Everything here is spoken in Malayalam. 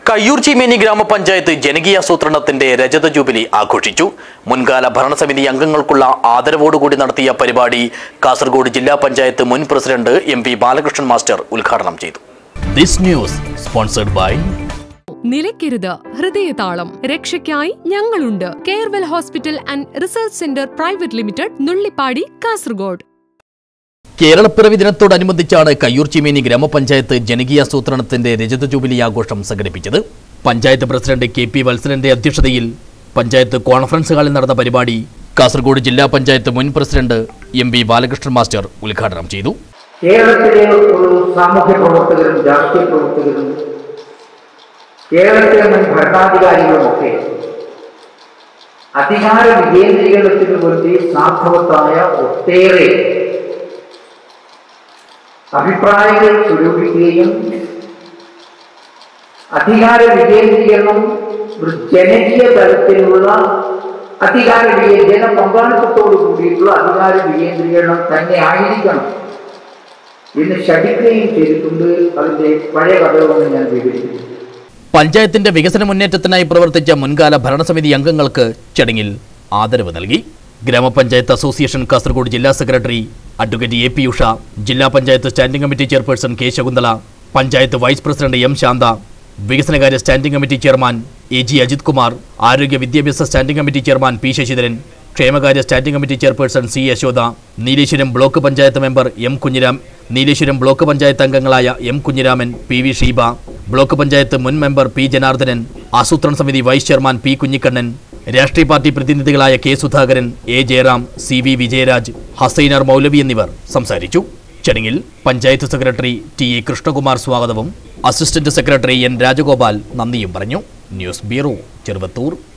കയ്യൂർ ചീമേനി ഗ്രാമപഞ്ചായത്ത് ജനകീയാസൂത്രണത്തിന്റെ രജത ജൂബിലി ആഘോഷിച്ചു മുൻകാല ഭരണസമിതി അംഗങ്ങൾക്കുള്ള ആദരവോടുകൂടി നടത്തിയ പരിപാടി കാസർഗോഡ് ജില്ലാ പഞ്ചായത്ത് മുൻ president M V Balakrishnan master ഉദ്ഘാടനം ചെയ്തു ദിസ് ന്യൂസ് സ്പോൺസർഡ് ബൈ നിലയ്ക്കരുത് ഹൃദയതാളം രക്ഷയ്ക്കായി ഞങ്ങളുണ്ട് Carewell hospital and research centre private limited Nullippady Kasaragod കേരളപ്പിറവി ദിനത്തോടനുബന്ധിച്ചാണ് കയ്യൂർ ചീമേനി ഗ്രാമപഞ്ചായത്ത് ജനകീയാസൂത്രണത്തിന്റെ രജത ജൂബിലി ആഘോഷം സംഘടിപ്പിച്ചത് പഞ്ചായത്ത് പ്രസിഡന്റ് കെ പി വത്സരന്റെ അധ്യക്ഷതയിൽ പഞ്ചായത്ത് കോൺഫറൻസ് ഹാളിൽ നടന്ന പരിപാടി കാസർഗോഡ് ജില്ലാ പഞ്ചായത്ത് മുൻ president M V Balakrishnan master ഉദ്ഘാടനം ചെയ്തു കേരളത്തിലെ ഒരു സാമൂഹ്യ പ്രവർത്തകരും രാഷ്ട്രീയ പ്രവർത്തകരും കേരളത്തിലെ മുൻ ഭരണാധികാരികളുമൊക്കെ അധികാര വികേന്ദ്രീകരണത്തിന് വേണ്ടി സാർത്ഥവത്തായ ഒട്ടേറെ അഭിപ്രായങ്ങൾ സ്വരൂപിക്കുകയും അധികാര വികേന്ദ്രീകരണം ഒരു ജനകീയ തലത്തിലുള്ള അധികാര വികേ ജന പങ്കാളിത്തത്തോടു കൂടിയിട്ടുള്ള അധികാര വികേന്ദ്രീകരണം തന്നെ ആയിരിക്കണം എന്ന് ശഠിക്കുകയും ചെയ്തിട്ടുണ്ട് അതിന്റെ പഴയ കഥകളൊന്നും ഞാൻ വിവരിക്കുന്നു പഞ്ചായത്തിന്റെ വികസന മുന്നേറ്റത്തിനായി പ്രവർത്തിച്ച മുൻകാല ഭരണസമിതി അംഗങ്ങൾക്ക് ചടങ്ങിൽ ആദരവ് നൽകി ഗ്രാമപഞ്ചായത്ത് അസോസിയേഷൻ കാസർഗോഡ് ജില്ലാ secretary advocate A P Usha ജില്ലാ panchayat standing committee chairperson K Shakunthala panchayat vice president M Shantha വികസനകാര്യ standing committee chairman A G Ajith Kumar ആരോഗ്യ വിദ്യാഭ്യാസ standing committee chairman P Sasidharan ക്ഷേമകാര്യ standing committee chairperson C Yashoda Nileshwaram block panchayat member M Kunhiram Nileshwaram block panchayat അംഗങ്ങളായ M Kunhiraman P V Sheeba block panchayat മുൻ മെമ്പർ പി ജനാർദ്ദനൻ ആസൂത്രണ സമിതി വൈസ് ചെയർമാൻ പി കുഞ്ഞിക്കണ്ണൻ രാഷ്ട്രീയ പാർട്ടി പ്രതിനിധികളായ K Sudhakaran A Jayaram C V Vijayaraj Hasainar Maulavi എന്നിവർ സംസാരിച്ചു ചടങ്ങിൽ panchayat secretary T A Krishnakumar സ്വാഗതവും അസിസ്റ്റന്റ് സെക്രട്ടറി എൻ രാജഗോപാൽ നന്ദിയും പറഞ്ഞു ന്യൂസ് ബ്യൂറോ ചെറുവത്തൂർ